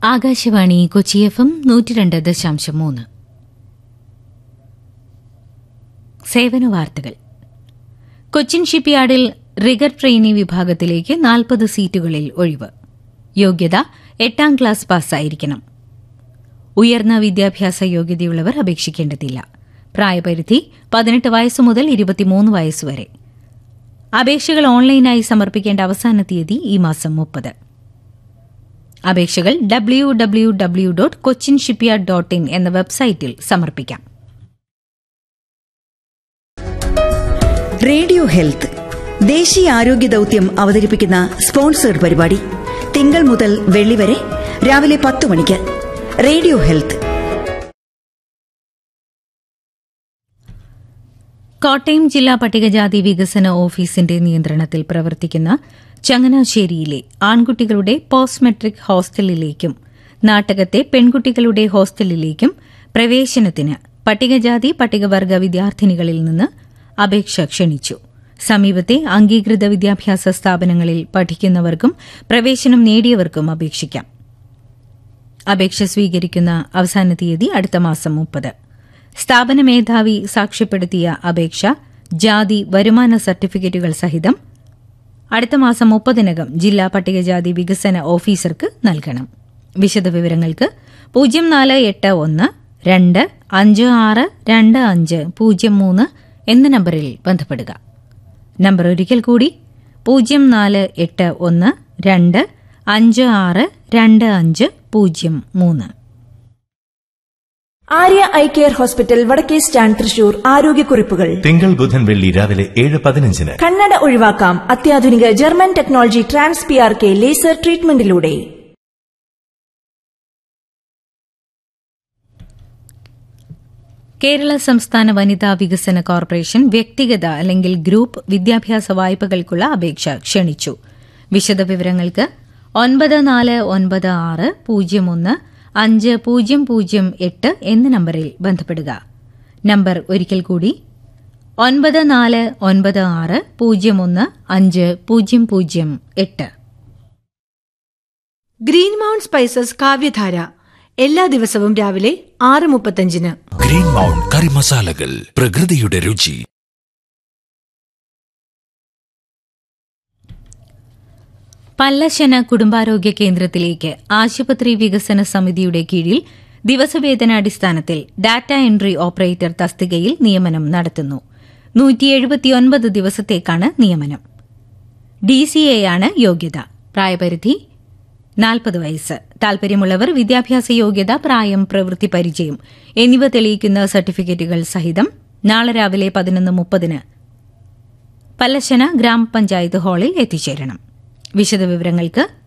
Akashvani Kochi F M നൂറ്റി രണ്ട് ദശാംശം മൂന്ന് സേവന വാർത്തകൾ കൊച്ചിൻ ഷിപ്പ്യാർഡിൽ റിഗർ ട്രെയിനി വിഭാഗത്തിലേക്ക് നാൽപ്പത് സീറ്റുകളിൽ ഒഴിവ് യോഗ്യത എട്ടാം ക്ലാസ് പാസ്സായിരിക്കണം ഉയർന്ന വിദ്യാഭ്യാസ യോഗ്യതയുള്ളവർ അപേക്ഷിക്കേണ്ടതില്ല പ്രായപരിധി പതിനെട്ട് വയസ്സ് മുതൽ ഇരുപത്തിമൂന്ന് വയസ്സുവരെ അപേക്ഷകൾ ഓൺലൈനായി സമർപ്പിക്കേണ്ട അവസാന തീയതി ഈ മാസം മുപ്പത് അപേക്ഷകൾ W W W dot Cochin shipyard dot in എന്ന വെബ്സൈറ്റിൽ സമർപ്പിക്കാം റേഡിയോ ഹെൽത്ത് ദേശീയ ആരോഗ്യ ദൌത്യം അവതരിപ്പിക്കുന്ന സ്പോൺസേഡ് പരിപാടി തിങ്കൾ മുതൽ വെള്ളി വരെ രാവിലെ പത്ത് മണിക്ക് റേഡിയോ ഹെൽത്ത് കോട്ടയം ജില്ലാ പട്ടികജാതി വികസന ഓഫീസിന്റെ നിയന്ത്രണത്തിൽ പ്രവർത്തിക്കുന്ന ചങ്ങനാശ്ശേരിയിലെ ആൺകുട്ടികളുടെ പോസ്റ്റ് മെട്രിക് ഹോസ്റ്റലിലേക്കും നാട്ടകത്തെ പെൺകുട്ടികളുടെ ഹോസ്റ്റലിലേക്കും പ്രവേശനത്തിന് പട്ടികജാതി പട്ടികവർഗ വിദ്യാർത്ഥിനികളിൽ നിന്ന് അപേക്ഷ ക്ഷണിച്ചു സമീപത്തെ അംഗീകൃത വിദ്യാഭ്യാസ സ്ഥാപനങ്ങളിൽ പഠിക്കുന്നവർക്കും പ്രവേശനം നേടിയവർക്കും അപേക്ഷിക്കാം അപേക്ഷ സ്വീകരിക്കുന്ന അവസാന തീയതി അടുത്ത മാസം മുപ്പത് സ്ഥാപന മേധാവി സാക്ഷ്യപ്പെടുത്തിയ അപേക്ഷ ജാതി വരുമാന സർട്ടിഫിക്കറ്റുകൾ സഹിതം അടുത്ത മാസം മുപ്പതിനകം ജില്ലാ പട്ടികജാതി വികസന ഓഫീസർക്ക് നൽകണം വിശദവിവരങ്ങൾക്ക് പൂജ്യം നാല് എട്ട് ഒന്ന് രണ്ട് അഞ്ച് ആറ് രണ്ട് അഞ്ച് പൂജ്യം മൂന്ന് എന്ന നമ്പറിൽ ബന്ധപ്പെടുക നമ്പർ ഒരിക്കൽ കൂടി പൂജ്യം നാല് എട്ട് ഒന്ന് രണ്ട് അഞ്ച് ആറ് രണ്ട് അഞ്ച് പൂജ്യം മൂന്ന് ആര്യ ഐ കെയർ ഹോസ്പിറ്റൽ വടക്കേ സ്റ്റാൻഡ് തൃശൂർ ആരോഗ്യക്കുറിപ്പുകൾ തിങ്കൾ ബുധൻ വെള്ളി രാവിലെ ഏഴ് പതിനഞ്ചിന് കണ്ണട ഒഴിവാക്കാം അത്യാധുനിക German technology trans P R K laser ട്രീറ്റ്മെന്റിലൂടെ കേരള സംസ്ഥാന വനിതാ വികസന കോർപ്പറേഷൻ വ്യക്തിഗത അല്ലെങ്കിൽ ഗ്രൂപ്പ് വിദ്യാഭ്യാസ വായ്പകൾക്കുള്ള അപേക്ഷ ക്ഷണിച്ചു വിശദവിവരങ്ങൾക്ക് ഒൻപത് നാല് ഒൻപത് ആറ് പൂജ്യം ഒന്ന് അഞ്ച് പൂജ്യം പൂജ്യം എട്ട് എന്ന നമ്പറിൽ ബന്ധപ്പെടുക നമ്പർ ഒരിക്കൽ കൂടി ഒൻപത് നാല് ഒൻപത് ആറ് പൂജ്യം ഒന്ന് അഞ്ച് പൂജ്യം പൂജ്യം എട്ട് ഗ്രീൻ മൗണ്ട് സ്പൈസസ് കാവ്യധാര എല്ലാ ദിവസവും രാവിലെ ആറ് മുപ്പത്തഞ്ചിന് ഗ്രീൻ മൗണ്ട് കറി മസാലകൾ പ്രകൃതിയുടെ രുചി പല്ലശന കുടുംബാരോഗ്യ കേന്ദ്രത്തിലേക്ക് ആശുപത്രി വികസന സമിതിയുടെ കീഴിൽ ദിവസവേതനാടിസ്ഥാനത്തിൽ ഡാറ്റ എൻട്രി ഓപ്പറേറ്റർ തസ്തികയിൽ നിയമനം നടത്തുന്നു നൂറ്റിയെഴുപത്തിയൊൻപത് ദിവസത്തേക്കാണ് നിയമനം ഡിസിഎയാണ് യോഗ്യത പ്രായപരിധി നാൽപ്പത് വയസ്സ് താൽപര്യമുള്ളവർ വിദ്യാഭ്യാസ യോഗ്യത പ്രായം പ്രവൃത്തി പരിചയം എന്നിവ തെളിയിക്കുന്ന സർട്ടിഫിക്കറ്റുകൾ സഹിതം നാളെ രാവിലെ പതിനൊന്ന് മുപ്പതിന് പല്ലശന ഗ്രാമപഞ്ചായത്ത് ഹാളിൽ എത്തിച്ചേരണം വിശദവിവരങ്ങൾക്ക്